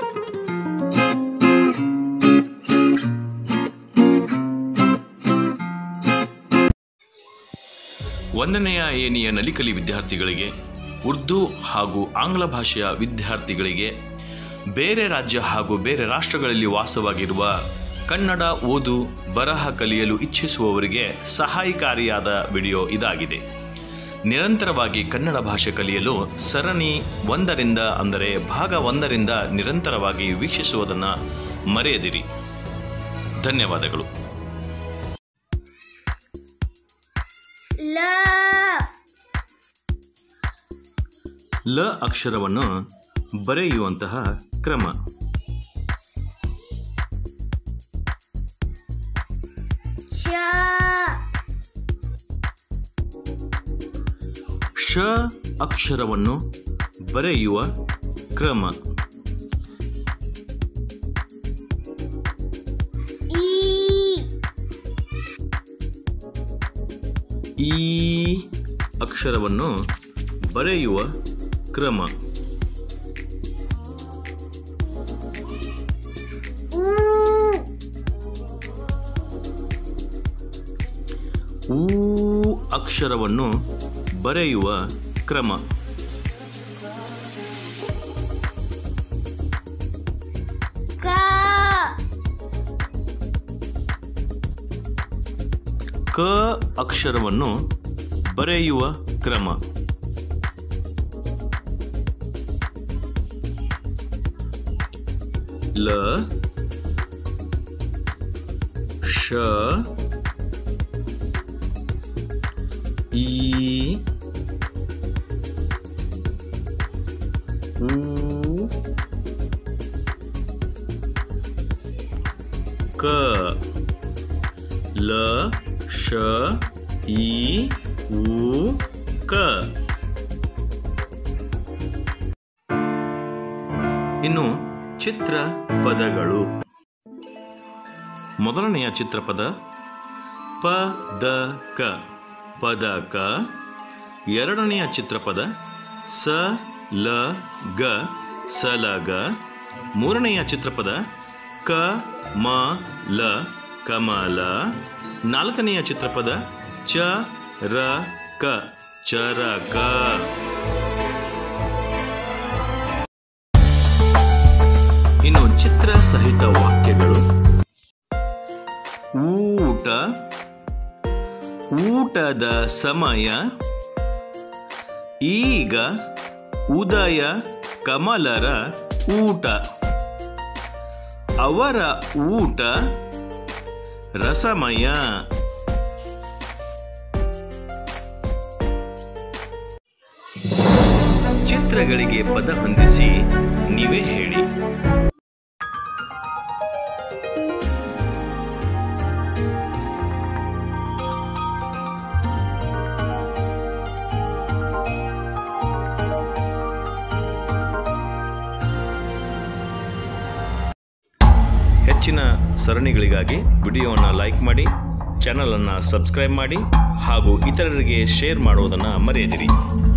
ಒಂದನೆಯ ಏಣಿಯ ನಲಿಕಲಿ ವಿದ್ಯಾರ್ಥಿಗಳಿಗೆ ಉರ್ದು ಹಾಗೂ ಆಂಗ್ಲ ಭಾಷೆಯ ವಿದ್ಯಾರ್ಥಿಗಳಿಗೆ ಬೇರೆ ರಾಜ್ಯ ಹಾಗೂ ಬೇರೆ ರಾಷ್ಟ್ರಗಳಲ್ಲಿ ವಾಸವಾಗಿರುವ ಕನ್ನಡ ಓದು ಬರಹ ಕಲಿಯಲು ಇಚ್ಛಿಸುವವರಿಗೆ ಸಹಾಯಕಾರಿಯಾದ ವಿಡಿಯೋ ಇದಾಗಿದೆ ನಿರಂತರವಾಗಿ ಕನ್ನಡ ಭಾಷೆ ಕಲಿಯಲು ಸರಣಿ ಒಂದರಿಂದ ಅಂದರೆ ಭಾಗ ಒಂದರಿಂದ ನಿರಂತರವಾಗಿ ವೀಕ್ಷಿಸುವುದನ್ನು ಮರೆಯದಿರಿ ಧನ್ಯವಾದಗಳು ಲ ಲ ಅಕ್ಷರವನ್ನು ಬರೆಯುವಂತಹ ಕ್ರಮ ಶ ಶ ಅಕ್ಷರವನ್ನು ಬರೆಯುವ ಕ್ರಮ ಈ ಈ ಅಕ್ಷರವನ್ನು ಬರೆಯುವ ಕ್ರಮ ಊ ಊ ಅಕ್ಷರವನ್ನು ಬರೆಯುವ ಕ್ರಮ ಕ ಕ ಅಕ್ಷರವನ್ನು ಬರೆಯುವ ಕ್ರಮ ಲ ಶ ಈ ಊ ಕ ಲ ಶ ಈ ಉ ಕ ಇನ್ನು ಚಿತ್ರ ಪದಗಳು ಮೊದಲನೆಯ ಚಿತ್ರಪದ ಪ ದ ಕ ಪದಕ ಎರಡನೆಯ ಚಿತ್ರಪದ ಸ ಲ ಗ ಸಲಗ ಮೂರನೆಯ ಚಿತ್ರಪದ ಕ ಮ ಲ ಕಮಲ ನಾಲ್ಕನೆಯ ಚಿತ್ರಪದ ಚ ರ ಕ ಚರಕ ಇನ್ನು ಚಿತ್ರ ಸಹಿತ ವಾಕ್ಯಗಳು ಊಟ ಊಟದ ಸಮಯ ಈಗ ಉದಯ ಕಮಲರ ಊಟ ಅವರ ಊಟ ರಸಮಯ ಚಿತ್ರಗಳಿಗೆ ಪದ ಹೊಂದಿಸಿ ನೀವೇ ಹೇಳಿ ಹೆಚ್ಚಿನ ಸರಣಿಗಳಿಗಾಗಿ ವಿಡಿಯೋವನ್ನು ಲೈಕ್ ಮಾಡಿ ಚಾನಲನ್ನು ಸಬ್ಸ್ಕ್ರೈಬ್ ಮಾಡಿ ಹಾಗೂ ಇತರರಿಗೆ ಶೇರ್ ಮಾಡುವುದನ್ನು ಮರೆಯದಿರಿ